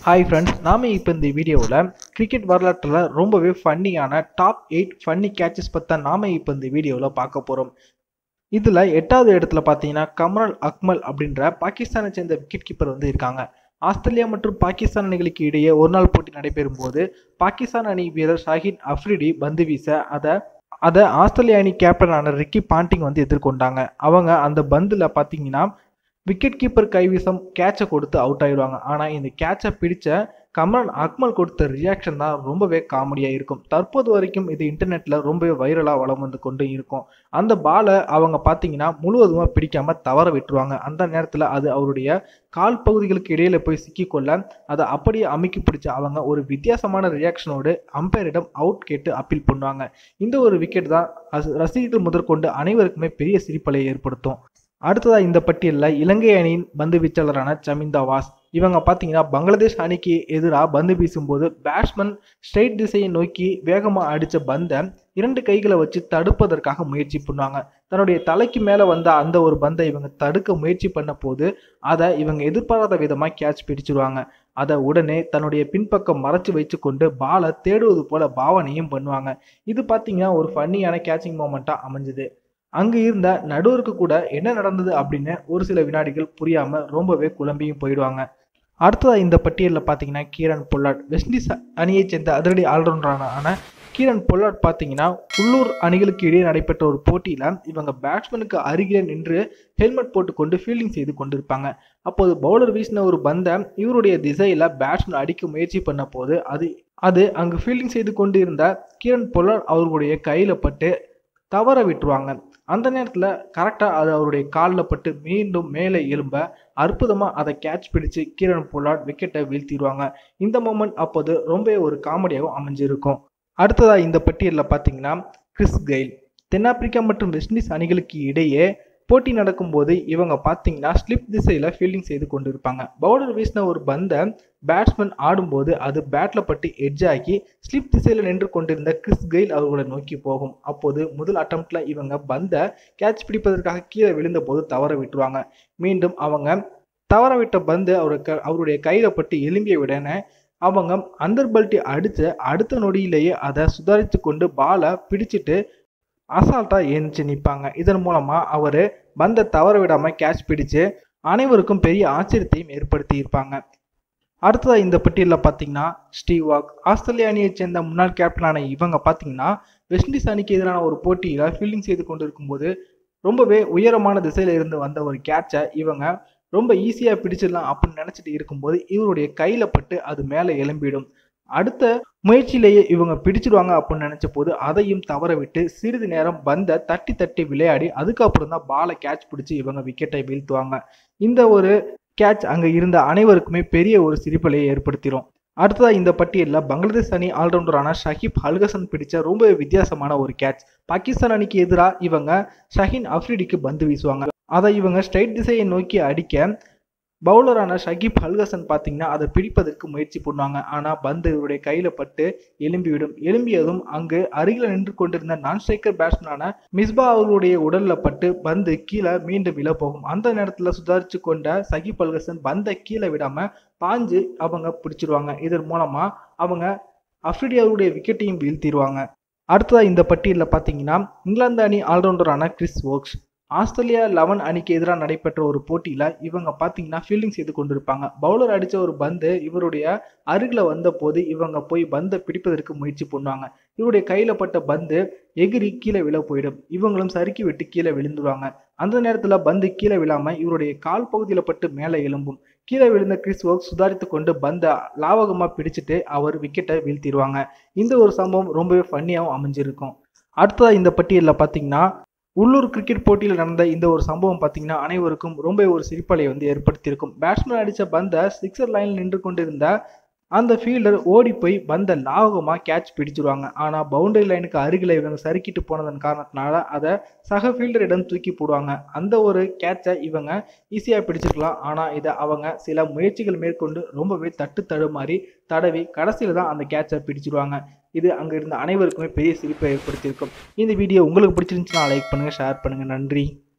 hi friends நாம இப்போ இந்த வீடியோவில் கிரிக்கெட் வரலாற்றில் ரொம்பவே ஃபன்னியான டாப் எயிட் ஃபன்னி கேட்சஸ் பற்றி நாம இப்போ இந்த வீடியோவில் பார்க்க போகிறோம் இதில் எட்டாவது இடத்துல பார்த்தீங்கன்னா கமரல் அக்மல் அப்படின்ற பாகிஸ்தானை சேர்ந்த விக்கெட் கீப்பர் வந்து இருக்காங்க ஆஸ்திரேலியா மற்றும் பாகிஸ்தான் அணிகளுக்கு இடையே ஒரு நாள் போட்டி நடைபெறும் போது பாகிஸ்தான் அணி வீரர் ஷாஹின் அஃப்ரிடி பந்து வீச அதை அதை ஆஸ்திரேலிய அணி கேப்டனான ரிக்கி பாண்டிங் வந்து எதிர்கொண்டாங்க அவங்க அந்த பந்தில் பார்த்தீங்கன்னா விக்கெட் கீப்பர் கைவீசம் கேட்சை கொடுத்து அவுட் ஆயிடுவாங்க ஆனால் இந்த கேட்சை பிடிச்ச கமரன் அக்மல் கொடுத்த ரியாக்ஷன் தான் ரொம்பவே காமெடியாக இருக்கும் தற்போது வரைக்கும் இது இன்டர்நெட்டில் ரொம்பவே வைரலாக வளம் வந்து கொண்டு இருக்கும் அந்த பாலை அவங்க பார்த்தீங்கன்னா முழுவதுமாக பிடிக்காம தவற விட்டுருவாங்க அந்த நேரத்தில் அது அவருடைய கால் பகுதிகளுக்கு இடையில போய் சிக்கிக்கொள்ள அதை அப்படியே அமுக்கி பிடிச்ச அவங்க ஒரு வித்தியாசமான ரியாக்ஷனோடு அம்பையரிடம் அவுட் கேட்டு அப்பீல் பண்ணுவாங்க இந்த ஒரு விக்கெட் தான் அஸ்- ரசிகர்கள் முதற்கொண்டு அனைவருக்குமே பெரிய சிரிப்பலை ஏற்படுத்தும் அடுத்ததா இந்த பட்டியலில் இலங்கை அணியின் பந்து வீச்சாளரான சமிந்தா வாஸ் இவங்க பார்த்தீங்கன்னா பங்களாதேஷ் அணிக்கு எதிராக பந்து வீசும்போது பேட்ஸ்மேன் ஸ்ட்ரைட் திசையை நோக்கி வேகமாக அடித்த பந்தை இரண்டு கைகளை வச்சு தடுப்பதற்காக முயற்சி பண்ணுவாங்க தன்னுடைய தலைக்கு மேலே வந்த அந்த ஒரு பந்தை இவங்க தடுக்க முயற்சி பண்ண போது அதை இவங்க எதிர்பாராத விதமாக கேட்ச் பிடிச்சிருவாங்க அதை உடனே தன்னுடைய பின்பக்கம் மறைச்சு வச்சு கொண்டு பாலை தேடுவது போல பாவனையும் பண்ணுவாங்க இது பார்த்தீங்கன்னா ஒரு ஃபன்னியான கேட்சிங் மூமெண்ட்டாக அமைஞ்சுது அங்கு இருந்த நடுவருக்கு கூட என்ன நடந்தது அப்படின்னு ஒரு சில வினாடிகள் புரியாம ரொம்பவே குழம்பியும் போயிடுவாங்க அடுத்ததா இந்த பட்டியலில் பார்த்தீங்கன்னா கீரன் பொல்லாட் வெஸ்ட் இண்டீஸ் அணியைச் சேர்ந்த அதிரடி ஆல்ரவுண்டரான கீரன் பொல்லாட் பார்த்தீங்கன்னா உள்ளூர் அணிகளுக்கு இடையே நடைபெற்ற ஒரு போட்டியில் இவங்க பேட்ஸ்மேனுக்கு அருகிலே நின்று ஹெல்மெட் போட்டுக்கொண்டு ஃபீல்டிங் செய்து கொண்டிருப்பாங்க அப்போது பவுலர் வீசின ஒரு பந்தை இவருடைய திசையில் பேட்ஸ்மேன் அடிக்க முயற்சி பண்ண போது அது அது அங்கு ஃபீல்டிங் செய்து கொண்டு இருந்த கீரன் பொல்லாட் அவர்களுடைய கையில் பட்டு தவற விட்டுருவாங்க அந்த நேரத்தில் கரெக்டாக அது அவருடைய காலில் பட்டு மீண்டும் மேலே எழும்ப அற்புதமாக அதை கேட்ச் பிடிச்சு கீரன் பொல்லாட் விக்கெட்டை வீழ்த்திடுவாங்க இந்த மூமெண்ட் அப்போது ரொம்ப ஒரு காமெடியாகவும் அமைஞ்சிருக்கும் அடுத்ததாக இந்த பட்டியலில் பார்த்தீங்கன்னா கிறிஸ் கெயில் தென்னாப்பிரிக்கா மற்றும் வெஸ்ட் இண்டீஸ் அணிகளுக்கு இடையே போட்டி நடக்கும்போது இவங்க பார்த்தீங்கன்னா ஸ்லிப் திசையில் ஃபீல்டிங் செய்து கொண்டிருப்பாங்க பவுலர் வீசின ஒரு பந்தை பேட்ஸ்மேன் ஆடும்போது அது பேட்டில் பட்டு எட்ஜ் ஆகி ஸ்லிப் திசையில் நின்று கொண்டிருந்த கிறிஸ் கெயில் அவர்களை நோக்கி போகும் அப்போது முதல் அட்டம்ப்ட்ல இவங்க பந்தை கேட்ச் பிடிப்பதற்காக கீழே விழுந்த போது தவற விட்டுருவாங்க மீண்டும் அவங்க தவற விட்ட பந்து அவருக்கு அவருடைய கையில் பட்டு எலும்பிய உடனே அவங்க அந்தர் பல்ட்டி அடித்து அடுத்த நொடியிலேயே அதை சுதாரித்து கொண்டு பாலை பிடிச்சிட்டு அசால்ட்டாக எழுந்துச்சு நிற்பாங்க இதன் மூலமாக அவர் பந்தை தவற விடாமல் கேட்ச் பிடிச்சு அனைவருக்கும் பெரிய ஆச்சரியத்தையும் ஏற்படுத்தி இருப்பாங்க அடுத்ததாக இந்த பட்டியலில் பார்த்தீங்கன்னா ஸ்டீவ் வாக் ஆஸ்திரேலிய அணியைச் சேர்ந்த முன்னாள் கேப்டனான இவங்க பார்த்தீங்கன்னா வெஸ்ட் இண்டீஸ் அணிக்கு எதிரான ஒரு போட்டியில் ஃபீல்டிங் செய்து கொண்டிருக்கும்போது ரொம்பவே உயரமான திசையில இருந்து வந்த ஒரு கேட்சை இவங்க ரொம்ப ஈஸியாக பிடிச்சிடலாம் அப்படின்னு நினச்சிட்டு இருக்கும்போது இவருடைய கையில் பட்டு அது மேலே எழும்பிடும் அடுத்த முயற்சியிலேயே இவங்க பிடிச்சிடுவாங்க அப்படின்னு நினச்ச போது அதையும் தவற விட்டு சிறிது நேரம் பந்தை தட்டி தட்டி விளையாடி அதுக்கப்புறம் தான் பாலை கேட்ச் பிடிச்சி இவங்க விக்கெட்டை வீழ்த்துவாங்க இந்த ஒரு கேட்ச் அங்கே இருந்த அனைவருக்குமே பெரிய ஒரு சிரிப்பலையை ஏற்படுத்திடும் அடுத்ததாக இந்த பட்டியலில் பங்களாதேஷ் அணி ஆல்ரவுண்டரான ஷஹீப் ஹல்கசன் பிடிச்ச ரொம்ப வித்தியாசமான ஒரு கேட்ச் பாகிஸ்தான் அணிக்கு எதிராக இவங்க ஷஹீன் அஃப்ரிடிக்கு பந்து வீசுவாங்க அதை இவங்க ஸ்ட்ரைட் திசையை நோக்கி அடிக்க பவுலரான ஷகிப் ஹல்கசன் பார்த்தீங்கன்னா அதை பிடிப்பதற்கு முயற்சி பண்ணுவாங்க ஆனால் பந்து இவருடைய கையில் பட்டு எலும்பிவிடும் எலும்பியதும் அங்கு அருகில் நின்று கொண்டிருந்த நான் ஸ்ட்ரைக்கர் பேட்ஸ்மேனான மிஸ்பா அவர்களுடைய உடலில் பட்டு பந்து கீழே மீண்டும் விழ போகும் அந்த நேரத்தில் சுதாரித்து கொண்ட சகிப் ஹல்கசன் பந்தை கீழே விடாம பாஞ்சு அவங்க பிடிச்சிருவாங்க இதன் மூலமா அவங்க அஃப்ரிடி அவருடைய விக்கெட்டையும் வீழ்த்திடுவாங்க அடுத்ததாக இந்த பட்டியலில் பார்த்தீங்கன்னா இங்கிலாந்து அணி ஆல்ரவுண்டரான கிறிஸ் ஓக்ஸ் ஆஸ்திரேலியா லெவன் அணிக்கு எதிராக நடைபெற்ற ஒரு போட்டியில் இவங்க பார்த்தீங்கன்னா ஃபீல்டிங் செய்து கொண்டிருப்பாங்க பவுலர் அடித்த ஒரு பந்து இவருடைய அருகில் வந்த போது இவங்க போய் பந்தை பிடிப்பதற்கு முயற்சி பண்ணுவாங்க இவருடைய கையில் பட்ட பந்து எகிரி கீழே விழ போயிடும் இவங்களும் சறுக்கி விட்டு கீழே விழுந்துருவாங்க அந்த நேரத்தில் பந்து கீழே விழாமல் இவருடைய கால் பகுதியில் பட்டு மேலே எழும்பும் கீழே விழுந்த கிறிஸ் ஒர்க் சுதாரித்து கொண்டு பந்தை லாவகமாக பிடிச்சிட்டு அவர் விக்கெட்டை வீழ்த்திடுவாங்க இந்த ஒரு சம்பவம் ரொம்பவே ஃபன்னியாகவும் அமைஞ்சிருக்கும் அடுத்ததாக இந்த பட்டியலில் பார்த்தீங்கன்னா உள்ளூர் கிரிக்கெட் போட்டியில் நடந்த இந்த ஒரு சம்பவம் பார்த்தீங்கன்னா அனைவருக்கும் ரொம்ப ஒரு சிரிப்பலை வந்து ஏற்படுத்தியிருக்கும் பேட்ஸ்மேன் அடித்த பந்தை சிக்ஸர் லைனில் நின்று கொண்டிருந்த அந்த ஃபீல்டர் ஓடி போய் பந்தை லாவகமாக கேட்ச் பிடிச்சிருவாங்க ஆனால் பவுண்டரி லைனுக்கு அருகில் இவங்க சறுக்கிட்டு போனதன் காரணத்தினால அதை சக ஃபீல்டரிடம் தூக்கி போடுவாங்க அந்த ஒரு கேட்சை இவங்க ஈஸியாக பிடிச்சிருக்கலாம் ஆனால் இதை அவங்க சில முயற்சிகள் மேற்கொண்டு ரொம்பவே தட்டு தடுமாறி தடவி கடைசியில் தான் அந்த கேட்சை பிடிச்சிருவாங்க இது அங்கே இருந்த அனைவருக்குமே பெரிய சிரிப்பை ஏற்படுத்தியிருக்கும் இந்த வீடியோ உங்களுக்கு பிடிச்சிருந்துச்சுன்னா லைக் பண்ணுங்கள் ஷேர் பண்ணுங்கள் நன்றி